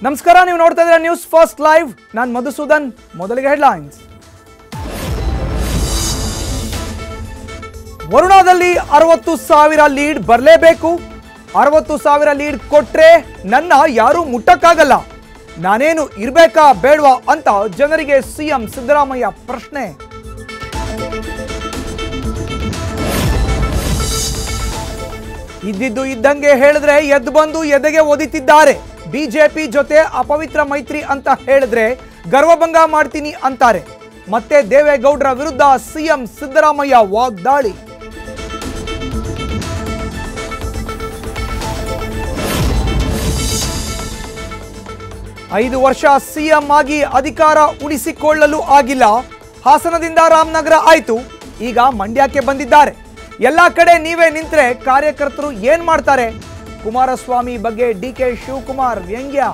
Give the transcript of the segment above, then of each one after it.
ನಮಸ್ಕಾರ ನೀವು ನೋಡ್ತಾ ಇದ್ದೀರಾ ನ್ಯೂಸ್ ಫಸ್ಟ್ ಲೈವ್ ನಾನು ಮಧುಸೂದನ್ ಮೊದಲಿಗೆ ಹೆಡ್ಲೈನ್ಸ್ ವರುಣಾದಲ್ಲಿ ಅರವತ್ತು ಸಾವಿರ ಲೀಡ್ ಬರಲೇಬೇಕು ಅರವತ್ತು ಸಾವಿರ ಲೀಡ್ ಕೊಟ್ರೆ ನನ್ನ ಯಾರೂ ಮುಟ್ಟಕ್ಕಾಗಲ್ಲ ನಾನೇನು ಇರ್ಬೇಕಾ ಬೇಡವಾ ಅಂತ ಜನರಿಗೆ ಸಿಎಂ ಸಿದ್ದರಾಮಯ್ಯ ಪ್ರಶ್ನೆ ಇದ್ದಿದ್ದು ಇದ್ದಂಗೆ ಹೇಳಿದ್ರೆ ಎದ್ದು ಬಂದು ಎದೆಗೆ ಒದಿತಿದ್ದಾರೆ ಬಿಜೆಪಿ ಜೊತೆ ಅಪವಿತ್ರ ಮೈತ್ರಿ ಅಂತ ಹೇಳಿದ್ರೆ ಗರ್ವಭಂಗ ಮಾಡ್ತೀನಿ ಅಂತಾರೆ ಮತ್ತೆ ದೇವೇಗೌಡರ ವಿರುದ್ಧ ಸಿಎಂ ಸಿದ್ದರಾಮಯ್ಯ ವಾಗ್ದಾಳಿ ಐದು ವರ್ಷ ಸಿಎಂ ಆಗಿ ಅಧಿಕಾರ ಉಳಿಸಿಕೊಳ್ಳಲು ಆಗಿಲ್ಲ ಹಾಸನದಿಂದ ರಾಮನಗರ ಆಯ್ತು ಈಗ ಮಂಡ್ಯಕ್ಕೆ ಬಂದಿದ್ದಾರೆ ಎಲ್ಲ ಕಡೆ ನೀವೇ ನಿಂತ್ರೆ ಕಾರ್ಯಕರ್ತರು ಏನ್ ಮಾಡ್ತಾರೆ ಕುಮಾರಸ್ವಾಮಿ ಬಗ್ಗೆ ಡಿ ಕೆ ಶಿವಕುಮಾರ್ ವ್ಯಂಗ್ಯ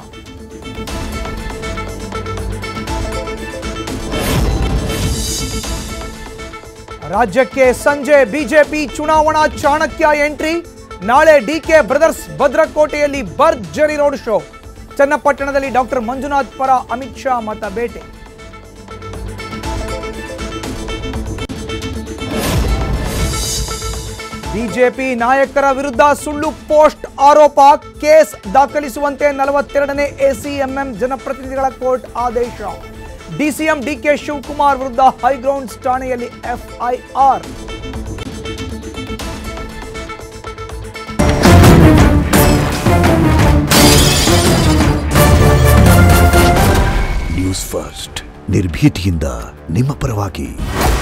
ರಾಜ್ಯಕ್ಕೆ ಸಂಜೆ ಬಿಜೆಪಿ ಚುನಾವಣಾ ಚಾಣಕ್ಯ ಎಂಟ್ರಿ ನಾಳೆ ಡಿಕೆ ಬ್ರದರ್ಸ್ ಭದ್ರಕೋಟೆಯಲ್ಲಿ ಭರ್ಜರಿ ರೋಡ್ ಶೋ ಚನ್ನಪಟ್ಟಣದಲ್ಲಿ ಡಾಕ್ಟರ್ ಮಂಜುನಾಥ್ ಪರ ಅಮಿತ್ ಶಾ ಮತ ಬೇಟೆ ಬಿಜೆಪಿ ನಾಯಕರ ವಿರುದ್ಧ ಸುಳ್ಳು ಪೋಸ್ಟ್ ಆರೋಪ ಕೇಸ್ ದಾಖಲಿಸುವಂತೆ ನಲವತ್ತೆರಡನೇ ಎಸಿಎಂಎಂ ಜನಪ್ರತಿನಿಧಿಗಳ ಕೋರ್ಟ್ ಆದೇಶ ಡಿಸಿಎಂ ಡಿಕೆ ಶಿವಕುಮಾರ್ ವಿರುದ್ಧ ಹೈಗ್ರೌಂಡ್ಸ್ ಠಾಣೆಯಲ್ಲಿ ಎಫ್ಐಆರ್ ನ್ಯೂಸ್ ಫಸ್ಟ್ ನಿರ್ಭೀತಿಯಿಂದ ನಿಮ್ಮ ಪರವಾಗಿ